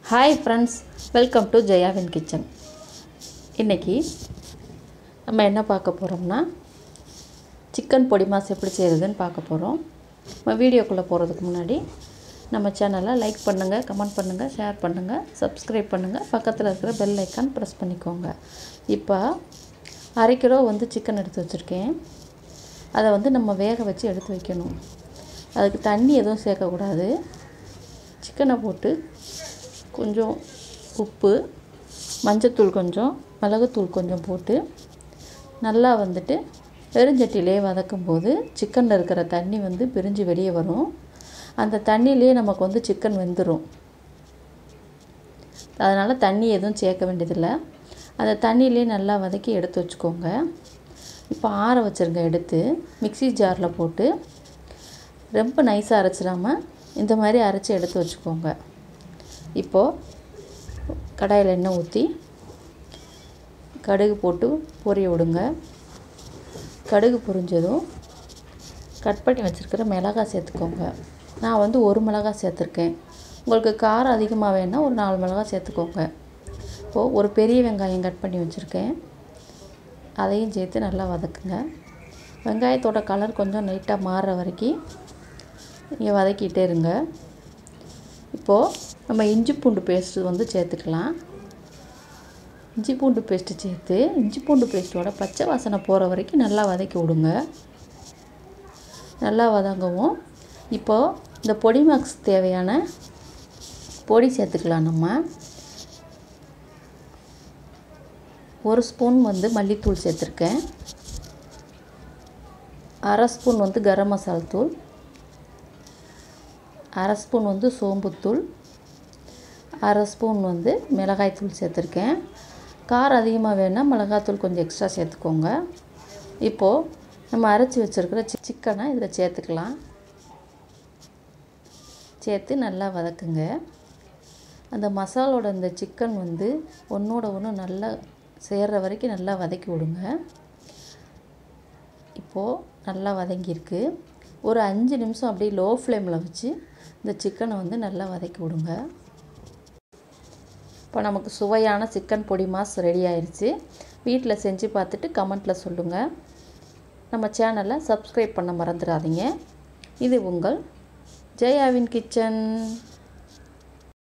hi friends welcome to ஜெயாவின் kitchen இன்றைக்கி நம்ம என்ன பார்க்க போகிறோம்னா சிக்கன் பொடி மாஸ் எப்படி செய்கிறதுன்னு பார்க்க போகிறோம் நம்ம வீடியோக்குள்ளே போகிறதுக்கு முன்னாடி நம்ம சேனலை லைக் பண்ணுங்கள் கமெண்ட் பண்ணுங்கள் ஷேர் பண்ணுங்கள் சப்ஸ்கிரைப் பண்ணுங்கள் பக்கத்தில் இருக்கிற பெல் ஐக்கான் ப்ரெஸ் பண்ணிக்கோங்க இப்போ அரை கிலோ வந்து சிக்கன் எடுத்து வச்சுருக்கேன் அதை வந்து நம்ம வேக வச்சு எடுத்து வைக்கணும் அதுக்கு தண்ணி எதுவும் சேர்க்கக்கூடாது சிக்கனை போட்டு கொஞ்சம் உப்பு மஞ்சத்தூள் கொஞ்சம் மிளகுத்தூள் கொஞ்சம் போட்டு நல்லா வந்துட்டு பெருஞ்சட்டிலே வதக்கும் போது சிக்கனில் இருக்கிற தண்ணி வந்து பிரிஞ்சு வெளியே வரும் அந்த தண்ணியிலே நமக்கு வந்து சிக்கன் வெந்துடும் அதனால் தண்ணி எதுவும் சேர்க்க வேண்டியதில்லை அந்த தண்ணியிலே நல்லா வதக்கி எடுத்து வச்சுக்கோங்க இப்போ ஆற வச்சுருங்க எடுத்து மிக்ஸி ஜாரில் போட்டு ரொம்ப நைஸாக அரைச்சிடாமல் இந்த மாதிரி அரைச்சி எடுத்து வச்சுக்கோங்க இப்போது கடாயில் எண்ணெய் ஊற்றி கடுகு போட்டு பொரிய விடுங்க கடுகு பொரிஞ்சதும் கட் பண்ணி வச்சுருக்கிற மிளகாய் சேர்த்துக்கோங்க நான் வந்து ஒரு மிளகாய் சேர்த்துருக்கேன் உங்களுக்கு காரம் அதிகமாக வேணால் ஒரு நாலு மிளகாய் சேர்த்துக்கோங்க இப்போது ஒரு பெரிய வெங்காயம் கட் பண்ணி வச்சுருக்கேன் அதையும் சேர்த்து நல்லா வதக்குங்க வெங்காயத்தோட கலர் கொஞ்சம் லைட்டாக மாறுற வரைக்கும் நீங்கள் வதக்கிட்டே இருங்க இப்போது நம்ம இஞ்சி பூண்டு பேஸ்ட்டு வந்து சேர்த்துக்கலாம் இஞ்சி பூண்டு பேஸ்ட்டு சேர்த்து இஞ்சி பூண்டு பேஸ்ட்டோட பச்சை வாசனை போகிற வரைக்கும் நல்லா வதக்கி விடுங்க நல்லா வதங்கவும் இப்போது இந்த பொடி மாக்ஸ் தேவையான பொடி சேர்த்துக்கலாம் நம்ம ஒரு ஸ்பூன் வந்து மல்லித்தூள் சேர்த்துருக்கேன் அரை ஸ்பூன் வந்து கரம் மசால் தூள் அரை ஸ்பூன் வந்து சோம்புத்தூள் அரை ஸ்பூன் வந்து மிளகாய்த்தூள் சேர்த்துருக்கேன் காரம் அதிகமாக வேணால் மிளகாத்தூள் கொஞ்சம் எக்ஸ்ட்ரா சேர்த்துக்கோங்க இப்போது நம்ம அரைச்சி வச்சுருக்கிற சி சிக்கனை இதில் சேர்த்துக்கலாம் சேர்த்து நல்லா வதக்குங்க அந்த மசாலோட இந்த சிக்கன் வந்து ஒன்றோட ஒன்று நல்லா சேர்கிற வரைக்கும் நல்லா வதக்கி விடுங்க இப்போது நல்லா வதங்கியிருக்கு ஒரு அஞ்சு நிமிஷம் அப்படியே லோ ஃப்ளேமில் வச்சு இந்த சிக்கனை வந்து நல்லா வதக்கி விடுங்க இப்போ நமக்கு சுவையான சிக்கன் பொடி மாஸ் ரெடி ஆயிடுச்சு வீட்டில் செஞ்சு பார்த்துட்டு கமெண்ட்டில் சொல்லுங்கள் நம்ம சேனலை சப்ஸ்கிரைப் பண்ண மறந்துடாதீங்க இது உங்கள் ஜெயாவின் கிச்சன்